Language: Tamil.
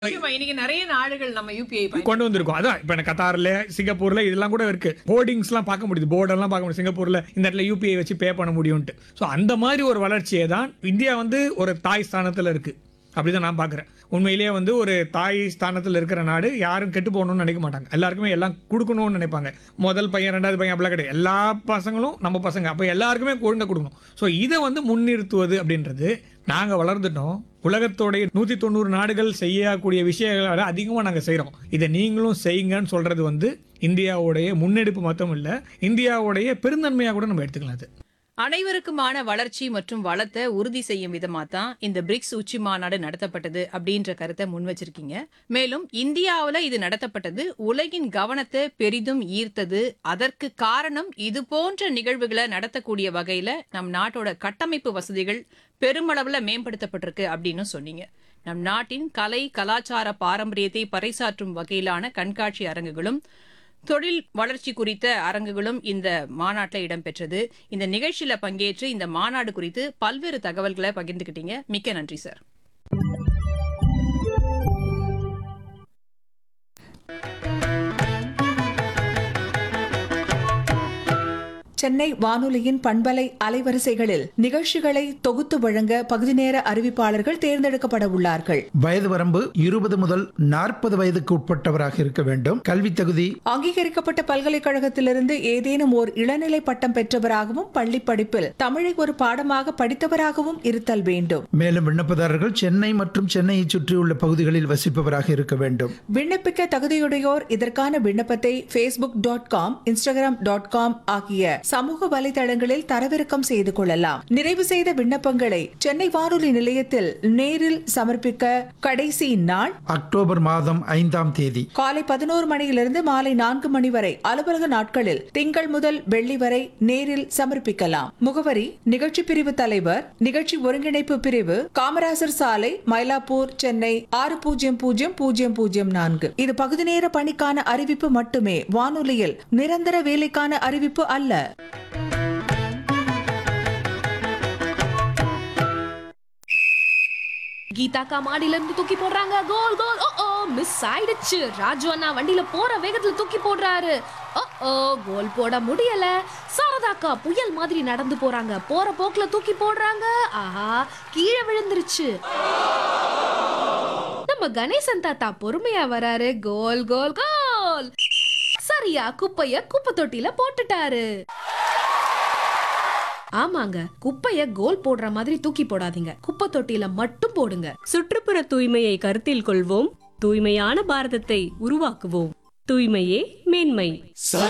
நிச்சயமா, இன்னைக்கு நிறைய நாடுகள் நம்ம யூபிஐ கொண்டு வந்திருக்கோம் அதான் இப்ப எனக்கு கத்தார்ல சிங்கப்பூர்ல இதெல்லாம் கூட இருக்கு போர்டிங்ஸ் எல்லாம் பார்க்க முடியுது போர்டெல்லாம் பார்க்க முடியும் சிங்கப்பூர்ல இந்த இடத்துல யூபிஐ வச்சு பே பண்ண முடியும்ட்டு ஸோ அந்த மாதிரி ஒரு வளர்ச்சியை தான் இந்தியா வந்து ஒரு தாய் ஸ்தானத்துல இருக்கு அப்படிதான் நான் பார்க்குறேன் உண்மையிலேயே வந்து ஒரு தாய் ஸ்தானத்தில் இருக்கிற நாடு யாரும் கெட்டு போகணும்னு நினைக்க மாட்டாங்க எல்லாருக்குமே எல்லாம் கொடுக்கணும்னு நினைப்பாங்க முதல் பையன் ரெண்டாவது பையன் அப்படிலாம் கிடையாது எல்லா பசங்களும் நம்ம பசங்க அப்போ எல்லாருக்குமே ஒழுங்கா கொடுக்கணும் ஸோ இதை வந்து முன்னிறுத்துவது அப்படின்றது நாங்கள் வளர்ந்துட்டோம் உலகத்தோடைய நூற்றி தொண்ணூறு நாடுகள் செய்யக்கூடிய விஷயங்களை அதிகமாக நாங்கள் செய்கிறோம் இதை நீங்களும் செய்யுங்கன்னு சொல்கிறது வந்து இந்தியாவுடைய முன்னெடுப்பு மட்டும் இல்லை இந்தியாவுடைய பெருந்தன்மையாக கூட நம்ம எடுத்துக்கலாம் அது அனைவருக்குமான வளர்ச்சி மற்றும் வளத்தை உறுதி செய்யும் விதமா தான் இந்த பிரிக்ஸ் உச்சி மாநாடு நடத்தப்பட்டது அப்படின்ற கருத்தை முன் வச்சிருக்கீங்க மேலும் இந்தியாவுல இது நடத்தப்பட்டது உலகின் கவனத்தை பெரிதும் ஈர்த்தது அதற்கு காரணம் இது போன்ற நிகழ்வுகளை நடத்தக்கூடிய வகையில நம் நாட்டோட கட்டமைப்பு வசதிகள் பெருமளவுல மேம்படுத்தப்பட்டிருக்கு அப்படின்னு சொன்னீங்க நம் நாட்டின் கலை கலாச்சார பாரம்பரியத்தை பறைசாற்றும் வகையிலான கண்காட்சி அரங்குகளும் தொழில் வளர்ச்சி குறித்த அரங்குகளும் இந்த மாநாட்டில் இடம்பெற்றது இந்த நிகழ்ச்சியில பங்கேற்று இந்த மாநாடு குறித்து பல்வேறு தகவல்களை பகிர்ந்துக்கிட்டீங்க மிக்க நன்றி சார் சென்னை வானொலியின் பண்பலை அலைவரிசைகளில் நிகழ்ச்சிகளை தொகுத்து வழங்க பகுதி நேர அறிவிப்பாளர்கள் தேர்ந்தெடுக்கப்பட உள்ளார்கள் வயது வரம்பு இருபது முதல் நாற்பது வயதுக்கு உட்பட்டவராக இருக்க வேண்டும் கல்வி தகுதி அங்கீகரிக்கப்பட்ட பல்கலைக்கழகத்திலிருந்து ஏதேனும் ஓர் இளநிலை பட்டம் பெற்றவராகவும் பள்ளி படிப்பில் தமிழை ஒரு பாடமாக படித்தவராகவும் இருத்தல் வேண்டும் மேலும் விண்ணப்பதாரர்கள் சென்னை மற்றும் சென்னையை சுற்றியுள்ள பகுதிகளில் வசிப்பவராக இருக்க வேண்டும் விண்ணப்பிக்க தகுதியுடையோர் இதற்கான விண்ணப்பத்தை Facebook dot com Instagram dot com ஆகிய சமூக வலைதளங்களில் தரவிறக்கம் செய்து கொள்ளலாம் நிறைவு செய்த விண்ணப்பங்களை சென்னை வானொலி நிலையத்தில் நேரில் சமர்ப்பிக்க கடைசி நாள் அக்டோபர் மாதம் ஐந்தாம் தேதி காலை பதினோரு மணியிலிருந்து மாலை நான்கு மணி வரை அலுவலக நாட்களில் திங்கள் முதல் வெள்ளி வரை நேரில் சமர்ப்பிக்கலாம் முகவரி நிகழ்ச்சி பிரிவு தலைவர் நிகழ்ச்சி ஒருங்கிணைப்பு பிரிவு காமராசர் சாலை மயிலாப்பூர் சென்னை ஆறு பூஜ்ஜியம் பூஜ்ஜியம் பூஜ்ஜியம் பூஜ்ஜியம் நான்கு இது பகுதி நேர பணிக்கான அறிவிப்பு மட்டுமே வானொலியில் நிரந்தர வேலைக்கான அறிவிப்பு அல்ல கீதாக்கா மாடியில இருந்து தூக்கி போடுறாங்க கோல் கோல் ஓ ஓ மிஸ் ஆயிடுச்சு ராஜு அண்ணா வண்டியில போற வேகத்துல தூக்கி போடுறாரு ஓ ஓ கோல் போட முடியல சாரதாக்கா புயல் மாதிரி நடந்து போறாங்க போற போக்குல தூக்கி போடுறாங்க ஆஹா கீழே விழுந்துருச்சு நம்ம கணேசன் தாத்தா பொறுமையா வராரு கோல் கோல் கோல் சரியா குப்பைய குப்பை தொட்டில போட்டுட்டாரு ஆமாங்க குப்பைய கோல் போடுற மாதிரி தூக்கி போடாதீங்க குப்பை தொட்டில மட்டும் போடுங்க சுற்றுப்புற தூய்மையை கருத்தில் கொள்வோம் தூய்மையான பாரதத்தை உருவாக்குவோம் தூய்மையே மேன்மை